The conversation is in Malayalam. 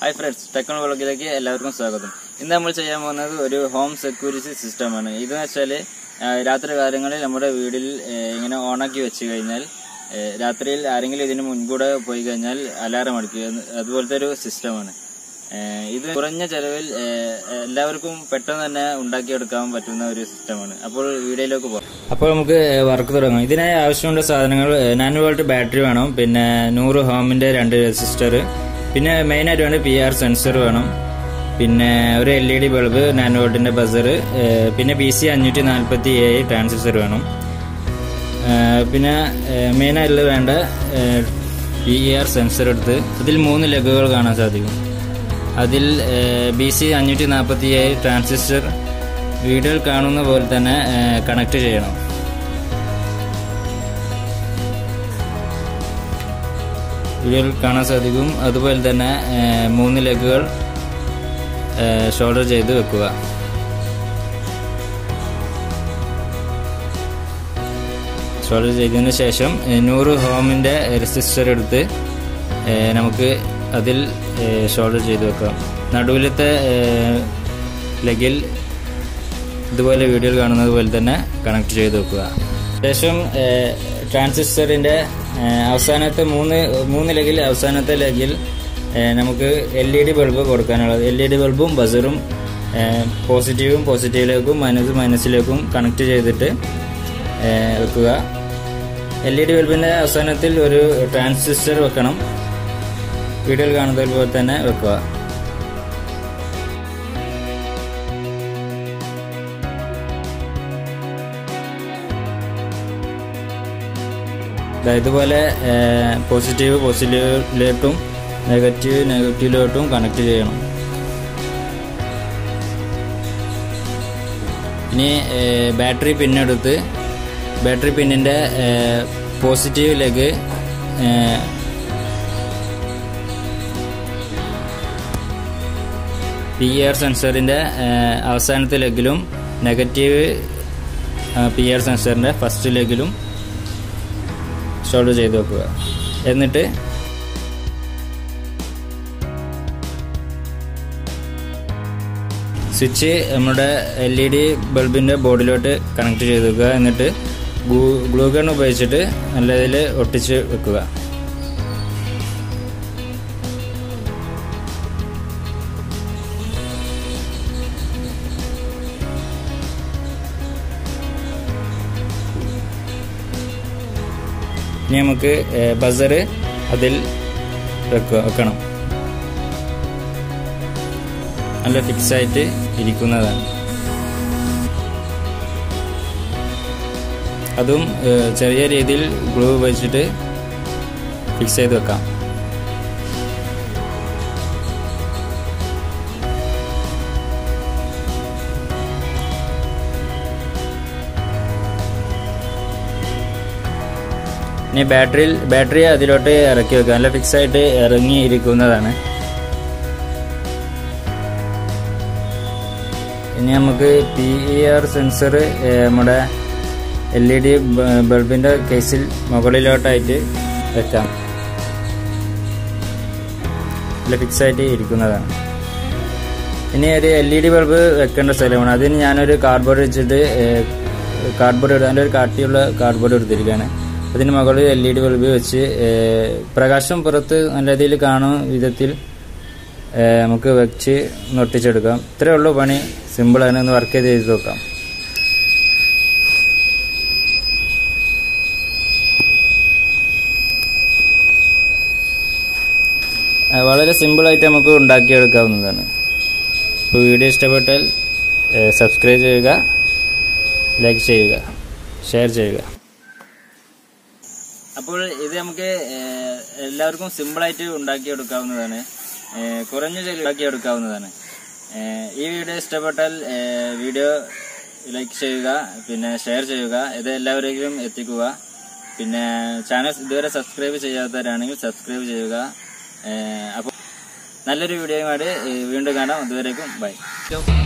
ഹായ് ഫ്രണ്ട്സ് ടെക്നോ വ്ളോഗിലേക്ക് എല്ലാവർക്കും സ്വാഗതം ഇന്ന് നമ്മൾ ചെയ്യാൻ പോകുന്നത് ഒരു ഹോം സെക്യൂരിറ്റി സിസ്റ്റമാണ് ഇതെന്ന് വെച്ചാൽ രാത്രി കാലങ്ങളിൽ നമ്മുടെ വീട്ടിൽ ഏ, ഇങ്ങനെ ഓണാക്കി വെച്ച് കഴിഞ്ഞാൽ ഏ, രാത്രിയിൽ ആരെങ്കിലും ഇതിന് മുൻകൂടെ പോയി കഴിഞ്ഞാൽ അലാറം അടിക്കുക എന്ന് അതുപോലത്തെ ഒരു സിസ്റ്റമാണ് ഏ, ഇത് കുറഞ്ഞ ചെലവിൽ ഏ, എല്ലാവർക്കും പെട്ടെന്ന് തന്നെ ഉണ്ടാക്കിയെടുക്കാൻ പറ്റുന്ന ഒരു സിസ്റ്റമാണ് അപ്പോൾ വീഡിയോയിലേക്ക് പോകാം അപ്പോൾ നമുക്ക് വർക്ക് തുടങ്ങാം ഇതിനായി ആവശ്യമുള്ള സാധനങ്ങൾ നാനോ വോൾട്ട് ബാറ്ററി വേണം പിന്നെ നൂറ് ഹോമിന്റെ രണ്ട് റെസിസ്റ്റർ പിന്നെ മെയിൻ ആയിട്ട് വേണ്ട പി ആർ സെൻസർ വേണം പിന്നെ ഒരു L E D bulb nano വോൾട്ടിന്റെ ബസർ പിന്നെ ബി സി അഞ്ഞൂറ്റി നാൽപ്പത്തി ഏഴ് ട്രാൻസിസ്റ്റർ വേണം ഏഹ് പിന്നെ മെയിൻ ആയിട്ട് വേണ്ട പി ആർ സെൻസർ എടുത്ത് അതിൽ മൂന്ന് ലെഗുകൾ കാണാൻ സാധിക്കും അതിൽ ബി സി അഞ്ഞൂറ്റി നാൽപ്പത്തി ഏഴ് ട്രാൻസിസ്റ്റർ വീഡിയോയിൽ കാണുന്ന പോലെ തന്നെ കണക്ട് ചെയ്യണം വീഡിയോയിൽ കാണാൻ സാധിക്കും അതുപോലെ തന്നെ ഏഹ് മൂന്ന് ലെഗുകൾ ഷോൾഡർ ചെയ്ത് വെക്കുക ഷോൾഡർ ചെയ്തതിന് ശേഷം ഏഹ് നൂറ് ഹോമിന്റെ റെസിസ്റ്റർ എടുത്ത് ഏഹ് നമുക്ക് അതിൽ ഏഹ് ഷോൾഡർ ചെയ്ത് വെക്കാം നടുവിലത്തെ ഏഹ് ലെഗിൽ ഇതുപോലെ വീഡിയോയിൽ കാണുന്നത് പോലെ തന്നെ കണക്ട് ചെയ്ത് വെക്കുക ശേഷം ഏഹ് ട്രാൻസിസ്റ്ററിന്റെ ഏഹ് അവസാനത്തെ മൂന്ന് മൂന്ന് ലെഗിൽ അവസാനത്തെ ലെഗിൽ ഏഹ് നമുക്ക് എൽ ഇ ഡി ബൾബ് കൊടുക്കാനുള്ളത് എൽ ഇ ഡി ബൾബും ബസറും ഏഹ് പോസിറ്റീവും പോസിറ്റീവിലേക്കും മൈനസ് മൈനസിലേക്കും കണക്ട് ചെയ്തിട്ട് ഏഹ് വെക്കുക എൽ ഇ ഡി ബൾബിന്റെ അവസാനത്തിൽ ഒരു ട്രാൻസിസ്റ്റർ വെക്കണം വീഡിയോയിൽ കാണുന്നത് പോലെ തന്നെ വെക്കുക ദാ ഇതുപോലെ പോസിറ്റീവ് പോസിറ്റീവിലോട്ടും നെഗറ്റീവ് നെഗറ്റീവിലോട്ടും കണക്ട് ചെയ്യണം ഇനി ബാറ്ററി പിന്നെടുത്ത് ബാറ്ററി പിന്നിൻ്റെ പോസിറ്റീവ് ലെഗ് പി ആർ സെൻസറിൻ്റെ അവസാനത്തെ ലെഗിലും നെഗറ്റീവ് പി ആർ സെൻസറിൻ്റെ ഫസ്റ്റ് ലെഗിലും ഷോൾഡർ ചെയ്ത് വെക്കുക എന്നിട്ട് സ്വിച്ച് നമ്മുടെ എൽ ഇ ഡി ബൾബിൻ്റെ ബോർഡിലോട്ട് കണക്ട് ചെയ്ത് വെക്കുക എന്നിട്ട് ഗ്ലൂ ഗൺ ഉപയോഗിച്ചിട്ട് നല്ല ഇതിൽ ഒട്ടിച്ച് വെക്കുക ഇനി നമുക്ക് ബസർ അതിൽ വെക്കുക വെക്കണം നല്ല ഫിക്സ് ആയിട്ട് ഇരിക്കുന്നതാണ് അതും ഏഹ്, ചെറിയ രീതിയിൽ ഗ്ലൂ വെച്ചിട്ട് ഫിക്സ് ചെയ്ത് വെക്കാം ഇനി ബാറ്ററിയിൽ ബാറ്ററി അതിലോട്ട് ഇറക്കി വെക്കുക നല്ല ഫിക്സ് ആയിട്ട് ഇറങ്ങി ഇരിക്കുന്നതാണ് ഇനി നമുക്ക് പി ഇ ആർ സെൻസർ നമ്മുടെ എൽ ഇ ഡി ബൾബിന്റെ കേസിൽ മുകളിലോട്ടായിട്ട് വെക്കാം നല്ല ഫിക്സ് ആയിട്ട് ഇരിക്കുന്നതാണ് ഇനി ഒരു എൽ ഇ ഡി ബൾബ് വെക്കേണ്ട സ്ഥലമാണ് അതിന് ഞാനൊരു കാർഡ്ബോർഡ് വെച്ചിട്ട് കാർഡ്ബോർഡ് അതിൻ്റെ ഒരു കാട്ടിയുള്ള കാർഡ്ബോർഡ് എടുത്തിരിക്കുകയാണ് അതിന് മുകളിൽ എൽ ഇ ഡി ബൾബ് വെച്ച് ഏഹ്, പ്രകാശം പുറത്ത് നല്ല രീതിയിൽ കാണുന്ന വിധത്തിൽ ഏഹ്, നമുക്ക് വെച്ച് ഒന്ന് ഒട്ടിച്ചെടുക്കാം ഇത്രയേ ഉള്ളൂ പണി സിമ്പിളാണ് ഒന്ന് വർക്ക് ചെയ്ത് ചെയ്ത് നോക്കാം ആ, വളരെ സിമ്പിളായിട്ട് നമുക്ക് ഉണ്ടാക്കിയെടുക്കാവുന്നതാണ് ഇപ്പോൾ വീഡിയോ ഇഷ്ടപ്പെട്ടാൽ സബ്സ്ക്രൈബ് ചെയ്യുക ലൈക്ക് ചെയ്യുക ഷെയർ ചെയ്യുക അപ്പോൾ ഇത് നമുക്ക് ഏഹ്, എല്ലാവർക്കും സിമ്പിളായിട്ട് ഉണ്ടാക്കിയെടുക്കാവുന്നതാണ് ഏഹ്, കുറഞ്ഞ ചെലവ് ഉണ്ടാക്കിയെടുക്കാവുന്നതാണ് ഏഹ്, ഈ വീഡിയോ ഇഷ്ടപ്പെട്ടാൽ ഏഹ്, വീഡിയോ ലൈക്ക് ചെയ്യുക പിന്നെ ഷെയർ ചെയ്യുക ഇത് എല്ലാവരിലും എത്തിക്കുക പിന്നെ ചാനൽ ഇതുവരെ സബ്സ്ക്രൈബ് ചെയ്യാത്തവരാണെങ്കിൽ സബ്സ്ക്രൈബ് ചെയ്യുക ഏഹ്, അപ്പോൾ നല്ലൊരു വീഡിയോയുമായിട്ട് ഏഹ്, വീണ്ടും കാണാം അതുവരേക്കും ബൈ